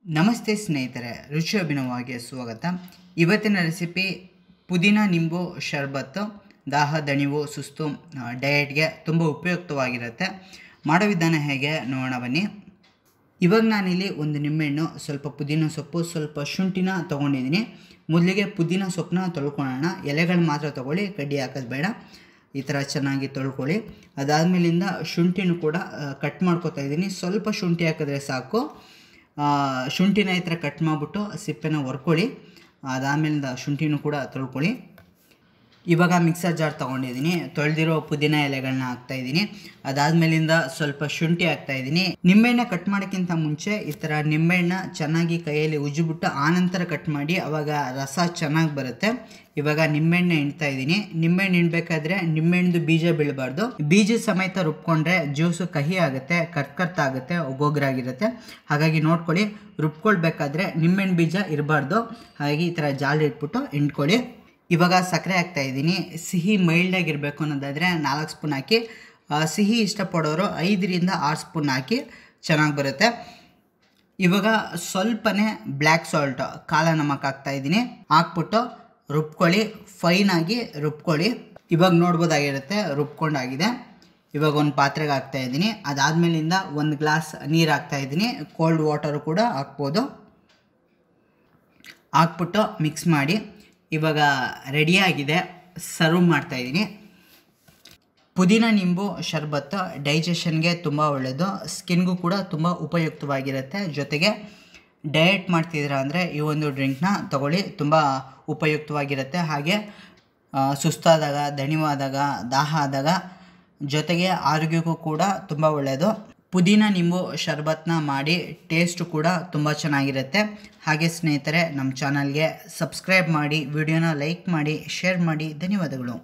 ನಮಸ್ತೆ ಸ್ನೇಹಿತರೆ ರುಚಿ ಅಭಿನವವಾಗಿ ಸ್ವಾಗತ ಇವತ್ತಿನ ರೆಸಿಪಿ ಪುದೀನ ನಿಂಬು ಶರ್ಬತ್ತು ದಾಹ ದಣಿವು ಸುಸ್ತು ಆ, ಡಯಟ್ಗೆ ತುಂಬ ಉಪಯುಕ್ತವಾಗಿರುತ್ತೆ ಮಾಡೋ ವಿಧಾನ ಹೇಗೆ ನೋಡೋಣ ಬನ್ನಿ ಇವಾಗ ನಾನಿಲ್ಲಿ ಒಂದು ನಿಂಬೆಹಣ್ಣು ಸ್ವಲ್ಪ ಪುದೀನ ಸೊಪ್ಪು ಸ್ವಲ್ಪ ಶುಂಠಿನ ತೊಗೊಂಡಿದ್ದೀನಿ ಮೊದಲಿಗೆ ಪುದೀನ ಸೊಪ್ಪನ್ನ ತೊಳ್ಕೊಳ್ಳೋಣ ಎಲೆಗಳು ಮಾತ್ರ ತೊಗೊಳ್ಳಿ ಕಡ್ಡಿ ಹಾಕೋದು ಬೇಡ ಈ ಥರ ಚೆನ್ನಾಗಿ ತೊಳ್ಕೊಳ್ಳಿ ಅದಾದಮೇಲಿಂದ ಶುಂಠಿನೂ ಕೂಡ ಕಟ್ ಮಾಡ್ಕೊತಾ ಇದ್ದೀನಿ ಸ್ವಲ್ಪ ಶುಂಠಿ ಹಾಕಿದ್ರೆ ಸಾಕು ಆ, ಶುಂಠಿನ ಈ ಥರ ಕಟ್ ಮಾಡಿಬಿಟ್ಟು ಸಿಪ್ಪೆನ ಹೊರ್ಕೊಳ್ಳಿ ಅದಾದಮೇಲಿಂದ ಶುಂಠಿನೂ ಕೂಡ ತೊಳ್ಕೊಳ್ಳಿ ಇವಾಗ ಮಿಕ್ಸರ್ ಜಾರ್ ತೊಗೊಂಡಿದ್ದೀನಿ ತೊಳೆದಿರೋ ಪುದೀನ ಎಲೆಗಳನ್ನ ಹಾಕ್ತಾ ಇದ್ದೀನಿ ಅದಾದ್ಮೇಲಿಂದ ಸ್ವಲ್ಪ ಶುಂಠಿ ಹಾಕ್ತಾ ಇದ್ದೀನಿ ನಿಂಬೆಹಣ್ಣ ಕಟ್ ಮಾಡೋಕ್ಕಿಂತ ಮುಂಚೆ ಈ ಥರ ನಿಂಬೆಹಣ್ಣ ಚೆನ್ನಾಗಿ ಕೈಯಲ್ಲಿ ಉಜ್ಜಿಬಿಟ್ಟು ಆನಂತರ ಕಟ್ ಮಾಡಿ ಅವಾಗ ರಸ ಚೆನ್ನಾಗಿ ಬರುತ್ತೆ ಇವಾಗ ನಿಂಬೆಹಣ್ಣೆ ಹಿಂಡ್ತಾ ಇದ್ದೀನಿ ನಿಂಬೆಹಣ್ಣು ಹಿಂಡ್ಬೇಕಾದ್ರೆ ನಿಂಬೆಹಣ್ಣು ಬೀಜ ಬೀಳಬಾರ್ದು ಬೀಜ ಸಮೇತ ರುಬ್ಕೊಂಡ್ರೆ ಜ್ಯೂಸು ಕಹಿ ಆಗುತ್ತೆ ಕರ್ಕರ್ತ ಆಗುತ್ತೆ ಒಗೋಗ್ರಾಗಿರುತ್ತೆ ಹಾಗಾಗಿ ನೋಡ್ಕೊಳ್ಳಿ ರುಬ್ಕೊಳ್ಬೇಕಾದ್ರೆ ನಿಂಬೆಹಣ್ಣು ಬೀಜ ಇರಬಾರ್ದು ಹಾಗಾಗಿ ಈ ಥರ ಜಾಲ ಇಟ್ಬಿಟ್ಟು ಹಿಂಡ್ಕೊಳ್ಳಿ ಇವಾಗ ಸಕ್ಕರೆ ಹಾಕ್ತಾ ಇದ್ದೀನಿ ಸಿಹಿ ಮೈಲ್ಡಾಗಿರಬೇಕು ಅನ್ನೋದಾದರೆ ನಾಲ್ಕು ಸ್ಪೂನ್ ಹಾಕಿ ಆ, ಸಿಹಿ ಇಷ್ಟಪಡೋರು ಐದರಿಂದ ಆರು ಸ್ಪೂನ್ ಹಾಕಿ ಚೆನ್ನಾಗಿ ಬರುತ್ತೆ ಇವಾಗ ಸ್ವಲ್ಪನೇ ಬ್ಲ್ಯಾಕ್ ಸಾಲ್ಟ್ ಕಾಲ ನಮಕ್ ಹಾಕ್ತಾ ಇದ್ದೀನಿ ಹಾಕ್ಬಿಟ್ಟು ರುಬ್ಕೊಳ್ಳಿ ಫೈನಾಗಿ ರುಬ್ಕೊಳ್ಳಿ ಇವಾಗ ನೋಡ್ಬೋದಾಗಿರುತ್ತೆ ರುಬ್ಕೊಂಡಾಗಿದೆ ಇವಾಗ ಒಂದು ಪಾತ್ರೆಗೆ ಹಾಕ್ತಾ ಇದ್ದೀನಿ ಅದಾದಮೇಲಿಂದ ಒಂದು ಗ್ಲಾಸ್ ನೀರು ಹಾಕ್ತಾ ಇದ್ದೀನಿ ಕೋಲ್ಡ್ ವಾಟರು ಕೂಡ ಹಾಕ್ಬೋದು ಹಾಕ್ಬಿಟ್ಟು ಮಿಕ್ಸ್ ಮಾಡಿ ಇವಾಗ ರೆಡಿಯಾಗಿದೆ ಸರ್ವ್ ಮಾಡ್ತಾಯಿದ್ದೀನಿ ಪುದೀನ ನಿಂಬು ಶರ್ಬತ್ತು ಡೈಜೆಷನ್ಗೆ ತುಂಬ ಒಳ್ಳೆಯದು ಸ್ಕಿನ್ಗೂ ಕೂಡ ತುಂಬ ಉಪಯುಕ್ತವಾಗಿರುತ್ತೆ ಜೊತೆಗೆ ಡಯಟ್ ಮಾಡ್ತಿದ್ದೀರಾ ಅಂದರೆ ಈ ಒಂದು ಡ್ರಿಂಕ್ನ ತಗೊಳ್ಳಿ ತುಂಬ ಉಪಯುಕ್ತವಾಗಿರುತ್ತೆ ಹಾಗೆ ಆ, ಸುಸ್ತಾದಾಗ ದಣಿವಾದಾಗ ದಾಹ ಆದಾಗ ಜೊತೆಗೆ ಆರೋಗ್ಯಕ್ಕೂ ಕೂಡ ತುಂಬ ಒಳ್ಳೆಯದು ಪುದೀನ ನಿಂಬು ಶರ್ಬತ್ನ ಮಾಡಿ ಟೇಸ್ಟು ಕೂಡ ತುಂಬ ಚೆನ್ನಾಗಿರುತ್ತೆ ಹಾಗೆ ಸ್ನೇಹಿತರೆ ನಮ್ಮ ಚಾನಲ್ಗೆ ಸಬ್ಸ್ಕ್ರೈಬ್ ಮಾಡಿ ವಿಡಿಯೋನ ಲೈಕ್ ಮಾಡಿ ಶೇರ್ ಮಾಡಿ ಧನ್ಯವಾದಗಳು